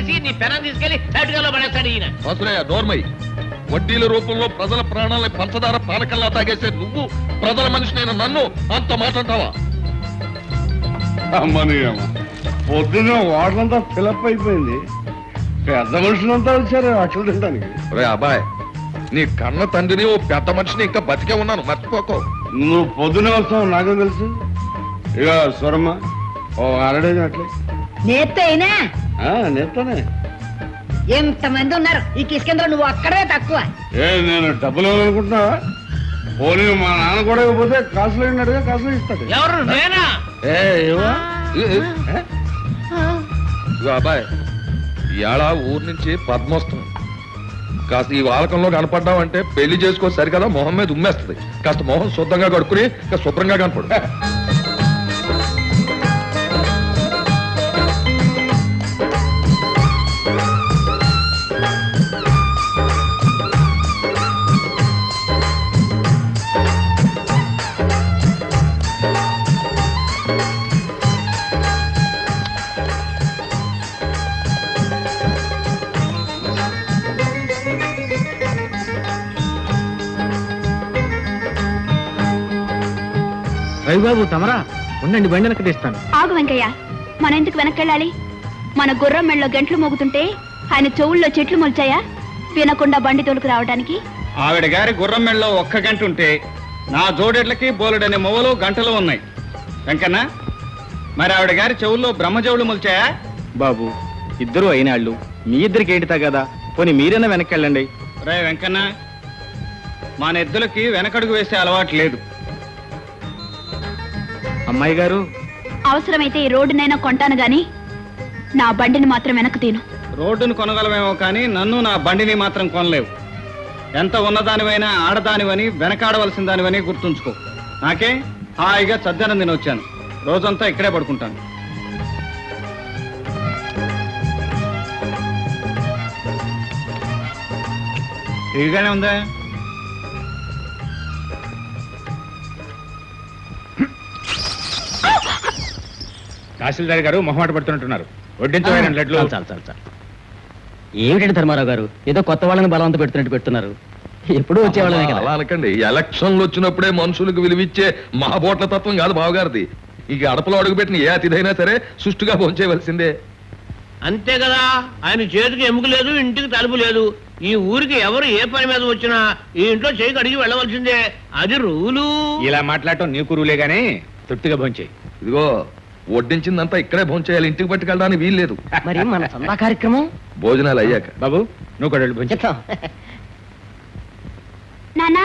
చేసి నీ పెనం తీసుకెళ్లి తటుకలో పడేస్తాడు ఈయన వసులయ్య నోర్మై వడ్డీల రూపంలో ప్రజల ప్రాణాలని పంచదార పానకల్లా తాగేసే నువ్వు ప్రజల మనిషినైన నన్ను అంత మాట్లాడతావా అమ్మని అమ్మ పొద్దున్న వాటలంతా ఫిలప్ అయిపోయింది పెద్ద మనుషులంతా వచ్చారు అట్లు తినడానికి రే అబ్బాయ్ నీ కన్న తండ్రిని ఓ పెద్ద మనిషిని ఇంకా బతికే ఉన్నాను మర్చిపోకో నువ్వు పొద్దునే వస్తావు నాకేం తెలుసు ఇక స్వరమ్మ ఓ అరడేది అట్లే నేత్తే అయినా ఆ, నేర్తానే ఎంతమంది ఉన్నారు ఈ కిష్కేంద్ర నువ్వు అక్కడే తక్కువ ఏ నేను డబ్బులు ఇవ్వాలనుకుంటున్నావా పోనీ మా నాన్న కూడా ఇవ్వకపోతే కాసులు అయినట్టుగా కాసులు ఇస్తాడు ఎవరు నేనా ఏ ఇవ్వా? ఏ, ఏ, ఏ? ఇదిగో అబ్బాయ్ ఇవాళ ఊరు నుంచి పద్మ వస్తుంది కాస్త ఈ వాలకంలో కనపడ్డావంటే పెళ్లి చేసుకో సరికదా మొహం మీద ఉమ్మేస్తుంది కాస్త మొహం శుద్ధంగా కడుక్కుని ఇంకా శుభ్రంగా కనపడు రవిబాబు తమరా ఉండండి బండి వెనక్కి తీస్తాను ఆగు వెంకయ్య మనం ఎందుకు వెనక్కెళ్ళాలి మన గుర్రం మెళ్ళలో గంటలు మోగుతుంటే ఆయన చెవుల్లో చెట్లు మొల్చాయా వినకుండా బండి తోలుకు రావడానికి ఆవిడ గారి గుర్రం మెళ్ళలో ఒక్క గంట ఉంటే నా జోడెడ్లకి బోలెడనే మొవలు గంటలు ఉన్నాయి వెంకన్న మరి ఆవిడ గారి చెవుల్లో బ్రహ్మజవులు మొలిచాయా బాబు ఇద్దరు అయినాళ్ళు మీ ఇద్దరికి ఏంటితా కదా పోనీ మీరైనా వెనక్కి వెళ్ళండి రే వెంకన్న మా నెద్దులకి వెనకడుగు వేసే అలవాటు లేదు అమ్మాయి గారు అవసరమైతే ఈ రోడ్డునైనా కొంటాను గాని నా బండిని మాత్రం వెనక్కు తీను రోడ్డును కొనగలమేమో కానీ నన్ను నా బండిని మాత్రం కొనలేవు ఎంత ఉన్నదానివైనా ఆడదానివని వెనకాడవలసిన దానివని గుర్తుంచుకో నాకే హాయిగా చద్దనం తిని వచ్చాను రోజంతా ఇక్కడే పడుకుంటాను ఇదిగానే ఉందా తహసీల్దార్ గారు మొహమాట పడుతున్నట్టున్నారు వడ్డించబడిన లడ్లు చాలు చాలు చాలు ఏమిటండి ధర్మారావు గారు ఏదో కొత్త వాళ్ళని బలవంత పెడుతున్నట్టు పెడుతున్నారు ఎప్పుడు వచ్చేవాళ్ళమే అలా కదా అనకండి ఎలక్షన్లు వచ్చినప్పుడే మనుషులకు విలువిచ్చే మహాబోట్ల తత్వం కాదు బావగారిది ఇక అడపలో అడుగుపెట్టిన ఏ అతిథైనా సరే సుష్టుగా భోంచేయవలసిందే అంతే కదా ఆయన చేతికి ఎముక లేదు ఇంటికి తలుపు లేదు ఈ ఊరికి ఎవరు ఏ పని మీద వచ్చినా ఈ ఇంట్లో చేయి కడిగి వెళ్ళవలసిందే అది రూలు ఇలా మాట్లాడటం నీ కురులే గానీ తృప్తిగా భోంచేయి ఇదిగో వడ్డించిందంతా ఇక్కడే భోంచేయాలి ఇంటికి పట్టుకెళ్ళడానికి వీల్లేదు మరి మన సందా కార్యక్రమం భోజనాలు అయ్యాక బాబు నువ్వు కూడా వెళ్ళి భోంచే చెప్తాం నానా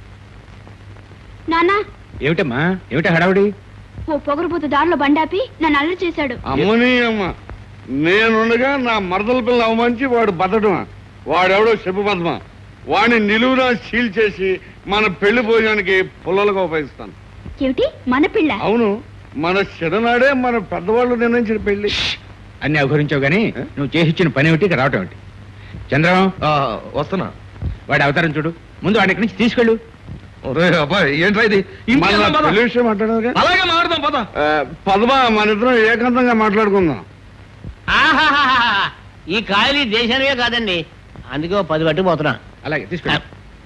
నానా ఏమిటమ్మా ఏమిటా హడావుడి ఓ పొగరుబోతు దారిలో బండాపి నన్ను అల్లరి చేశాడు అమ్మని అమ్మ నేనుండగా నా మరదల పిల్ల అవమానించి వాడు బతడమా వాడెవడో చెప్పు పద్మ వాడిని నిలువునా సీల్ చేసి మన పెళ్లి భోజనానికి పుల్లలుగా ఉపయోగిస్తాను ఏమిటి మన పిల్ల అవును మన చిన్ననాడే మన పెద్దవాళ్ళు నిర్ణయించిన పెళ్లి అన్ని అవహరించావు గానీ నువ్వు చేసి ఇచ్చిన పని ఏమిటి ఇక్కడ రావటం ఏమిటి చంద్రం ఆ, వస్తున్నా వాడి అవతారం చూడు ముందు వాడి ఇక్కడి నుంచి తీసుకెళ్ళు ఒరే అబ్బాయి ఏంట్రా ఇది ఇంటికి మన వెళ్దాం పద. పెళ్లి విషయం మాట్లాడదుగా అలాగే మారుదాం పద ఆ, పద్మ మన ఇద్దరం ఏకాంతంగా మాట్లాడుకుందాం ఆహాహాహా. ఈ కాయలు ఈ దేశానివే కాదండి అందుకే ఓ పది పట్టుకుపోతున్నా అలాగే తీసుకెళ్ళు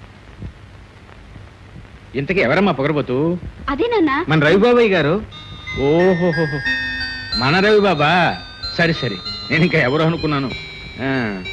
ఇంతకీ ఎవరమ్మా పొగరబోతు అదే నాన్న మన రవిబాబాయ్ గారు ఓహోహోహో మన రవి బాబా సరే సరే నేను ఇంకా ఎవరు అనుకున్నాను ఆ,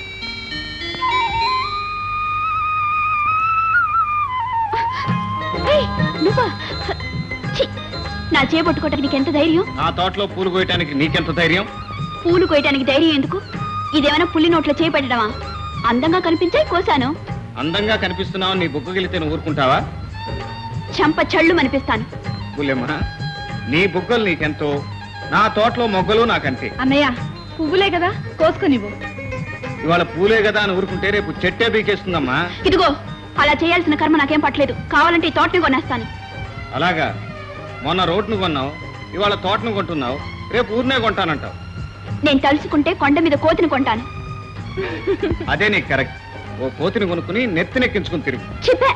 ఏయ్, నువ్వా ఛీ, నా చేపట్టుకోవటానికి నీకెంత ధైర్యం నా తోటలో పూలు కోయటానికి నీకెంత ధైర్యం పూలు కోయటానికి ధైర్యం ఎందుకు ఇదేమైనా పుల్లి నోట్లో చేపెట్టడమా అందంగా కనిపించే కోసాను అందంగా కనిపిస్తున్నావు నీ బుగ్గగిలితే నువ్వు ఊరుకుంటావా చంప చళ్ళు అనిపిస్తాను పుల్లెమ్మ నీ బుగ్గలు నీకెంతో నా తోటలో మొగ్గలు నాకంతే అన్నయ్య పువ్వులే కదా కోసుకునివ్వు ఇవాళ పూలే కదా అని ఊరుకుంటే రేపు చెట్టే బీకేస్తుందమ్మా ఇదిగో అలా చేయాల్సిన కర్మ నాకేం పట్టలేదు కావాలంటే ఈ తోటని కొనేస్తాను అలాగా మొన్న రోడ్ను కొన్నావు ఇవాళ తోటను కొంటున్నావు రేపు ఊరినే కొంటానంటావు నేను తలుచుకుంటే కొండ మీద కోతిని కొంటాను అదే నీకు కరెక్ట్ ఓ కోతిని కొనుక్కుని నెత్తినెక్కించుకుని తిరుగు చెప్పే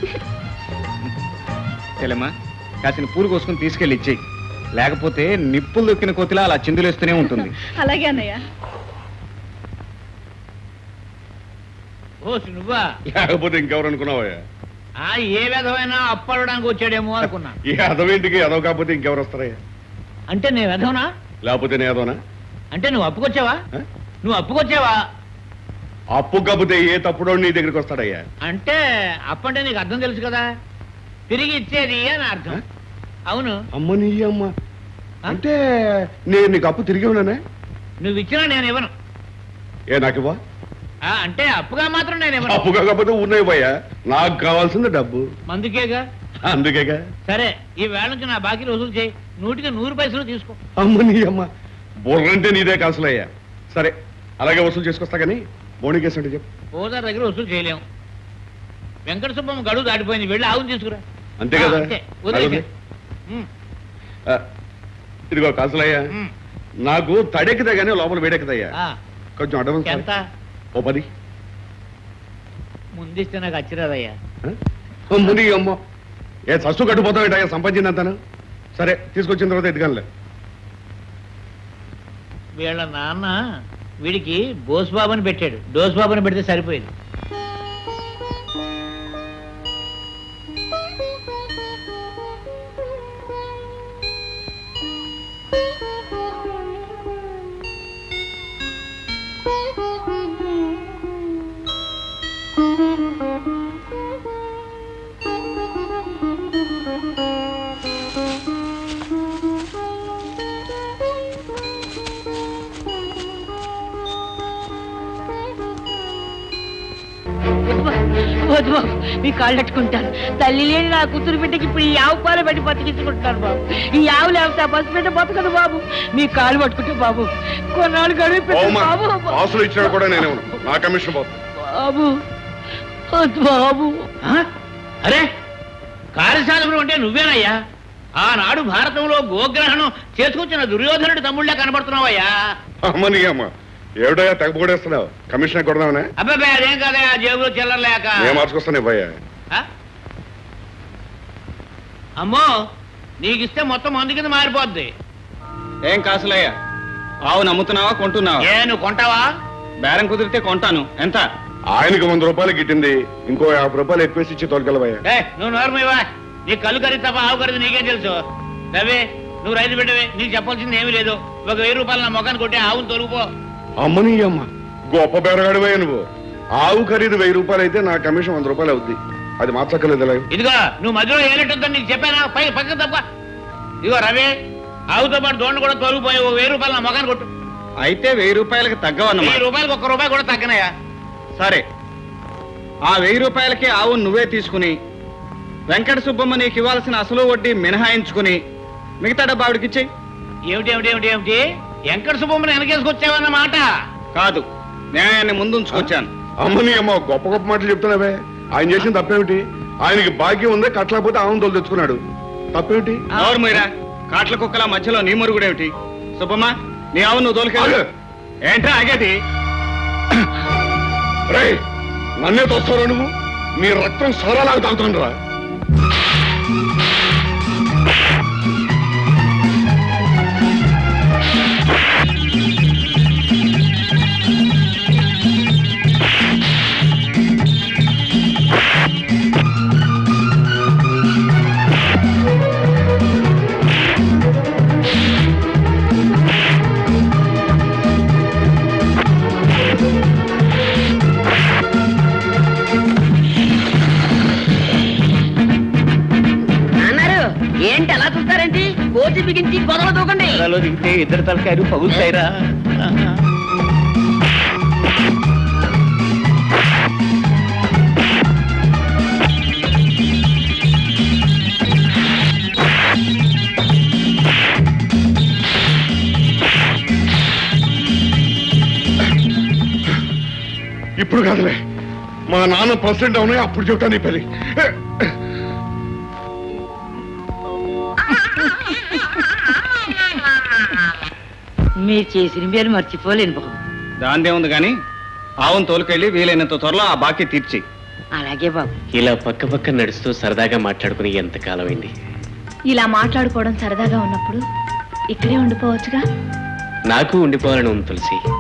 తెలమ్మా కాసిన పూలు కోసుకుని తీసుకెళ్ళి ఇచ్చేయి లేకపోతే నిప్పులు దొక్కిన కోతిలా అలా చిందులేస్తూనే ఉంటుంది అలాగే అన్నయ్య ఓ నువ్వా లేకపోతే ఇంకెవరు అనుకున్నావయ్యా ఆ ఏ విధమైన అప్పడడానికి వచ్చాడేమో అనుకున్నా ఈ అదవేంటికి అదవ కాకపోతే ఇంకెవరు వస్తారయ్యా అంటే నేను విధవనా లేకపోతే నేను అదోనా అంటే నువ్వు అప్పుకొచ్చావా ఆ? నువ్వు అప్పుకొచ్చావా అప్పు కాకపోతే ఏ తప్పుడో నీ దగ్గరికి వస్తాడయ్యా అంటే అప్పంటే నీకు అర్థం తెలుసు కదా తిరిగి ఇచ్చేది అని అర్థం అవును అమ్మ నీ అమ్మ అంటే నేను నీకు అప్పు తిరిగి ఉన్నానే నువ్వు ఇచ్చినా నేను ఇవ్వను ఏ నాకు ఇవ్వా ఆ, అంటే అప్పుగా మాత్రం నేను ఇవ్వను అప్పు కాకపోతే ఉన్నాయి పోయా నాకు కావాల్సింది డబ్బు మందుకేగా అందుకేగా సరే ఈ వేళ నుంచి నా బాకీలు వసూలు చేయి నూటికి నూరు పైసలు తీసుకో అమ్మ నీ అమ్మ బుర్రంటే నీదే కాసులయ్యా సరే అలాగే వసూలు చేసుకొస్తా కానీ బోణికేసి అంటే చెప్పు ఓదార్ దగ్గర వసూలు చేయలేము వెంకట సుబ్బమ్మ గడువు దాటిపోయింది వెళ్ళి ఆవును తీసుకురా అంతే కదా ఆ, అంతే. వదిలేసేయ్. అలాగే. ఉమ్, ఆ, ఇదిగో కాసులయ్యా ఉమ్. నాకు తడెక్కుదా కానీ లోపల వేడెక్కుదయ్యా ఆ, కొంచెం అడ్వాన్స్ ఎంత ఓ పది ముందిస్తే నాకు అచ్చిరాదయ్యా ఆ? అమ్మ నీ అమ్మ ఏ సస్సు కట్టుపోతావు సంపాదించింది అంతాను సరే తీసుకొచ్చిన తర్వాత ఎదుగానులే వీళ్ళ నాన్న వీడికి బోస్ బాబుని పెట్టాడు డోస్ బాబుని పెడితే సరిపోయింది వద్దు బాబు మీ కాళ్ళు పెట్టుకుంటాను తల్లి లేని నా కూతురు బిడ్డకి ఇప్పుడు ఈ ఆవు పాలు పెట్టి బతికించుకుంటాను బాబు ఈ ఆవు లేకపోతే ఆ బస్సు బిడ్డ బతకదు బాబు మీ కాళ్ళు పట్టుకుంటే బాబు కొన్నాళ్ళు గడువు పెట్టు ఓమా బాబు కాసులు ఇచ్చినా కూడా నేనే ఉన్నాను నా కమిషన్ పోతుంది బాబు వద్దు బాబు ఆ? అరే కార్యసాధకుడు అంటే నువ్వేనయ్యా ఆనాడు భారతంలో గోగ్రహణం చేసుకొచ్చిన దుర్యోధనుడి తమ్ముళ్ళే కనబడుతున్నావయ్యా అమ్మ నీ అమ్మ ఏమిటయ్యా తెగపోడేస్తున్నావు కమిషన్ కొడదామనే అబ్బాయి అదేం కాదయ్యా జేబులో చిల్లర లేక నేను మార్చుకొస్తాను ఇవ్వయ్యా ఆ? అమ్మో నీకిస్తే మొత్తం మందు కింద మారిపోద్ది ఏం కాసులయ్యా ఆవు నమ్ముతున్నావా కొంటున్నావా ఏ నువ్వు కొంటావా బేరం కుదిరితే కొంటాను ఎంత ఆయనకి వంద రూపాయలు గిట్టింది ఇంకో యాభై రూపాయలు ఎక్కువేసి ఇచ్చి తోలుకెళ్ళవయ్యా ఏ నువ్వు నోరమివా నీ కళ్ళు కరిగి తప్ప ఆవు కరిది నీకేం తెలుసు రవి నువ్వు రైతు బిడ్డవే నీకు చెప్పాల్సింది ఏమీ లేదు ఒక వెయ్యి రూపాయలు నా మొఖాన్ని కొట్టి ఆవును తొలుగుపో అమ్మ నీ అమ్మ గొప్ప బెరగాడివయ్యా నువ్వు ఆవు ఖరీదు వెయ్యి రూపాయలు అయితే నా కమిషన్ వంద రూపాయలు అవుద్ది అది మార్చక్కర్లేదు ఇలా ఇదిగో నువ్వు మధ్యలో ఏలెట్టుందని నీకు చెప్పానా పై పక్కన తప్ప ఇదిగో రవి ఆవుతో పాటు దోండు కూడా తొలగిపోయి ఓ వెయ్యి రూపాయలు నా మొఖాన్ని కొట్టు అయితే వెయ్యి రూపాయలకి తగ్గవన్నమాట వెయ్యి రూపాయలకు ఒక్క రూపాయి కూడా తగ్గనయా సరే ఆ వెయ్యి రూపాయలకి ఆవు నువ్వే తీసుకుని వెంకట సుబ్బమ్మ నీకు ఇవ్వాల్సిన అసలు వడ్డీ మినహాయించుకుని మిగతా డబ్బా ఆవిడకిచ్చేయి ఏమిటి ఏమిటి ఏమిటి ఏమిటి వెంకట సుబ్బమ్మని వెనకేసుకొచ్చావన్నమాట కాదు న్యాయాన్ని ముందుంచుకొచ్చాను అమ్మ నీ అమ్మ గొప్ప గొప్ప మాటలు చెప్తున్నావే ఆయన చేసిన తప్పేమిటి ఆయనకి భాగ్యం ఉందే కట్టలేకపోతే ఆవును తోలు తెచ్చుకున్నాడు తప్పేమిటి ఎవరు మీరా కాట్ల కుక్కల మధ్యలో నీ మురుగుడేమిటి సుబ్బమ్మ నీ ఆవు నువ్వు తోలుకెళ్ళు ఆగు. ఏంట్రా ఆగేది రే నన్నే తోస్తారా నువ్వు నీ రక్తం సారాలాగా తాగుతాను రా అన్నారు ఏంటి అలా చూస్తారేంటి కోతి బిగించి గొడవ దూకండి దిగితే ఇద్దరు తలకాయలు పగులుతాయిరా ఇప్పుడు కాదులే మా నాన్న ప్రెసిడెంట్ అవునాయి అప్పుడు చెప్తాను ఈ పెళ్లి మీరు చేసిన మీరు మర్చిపోలేను బాబు దాందే ఉంది కానీ ఆవును తోలుకెళ్ళి వీలైనంత త్వరలో ఆ బాకీ తీర్చి అలాగే బాబు ఇలా పక్క పక్క నడుస్తూ సరదాగా మాట్లాడుకుని ఎంతకాలమైంది ఇలా మాట్లాడుకోవడం సరదాగా ఉన్నప్పుడు ఇక్కడే ఉండిపోవచ్చుగా నాకు ఉండిపోవాలని ఉంది తులసి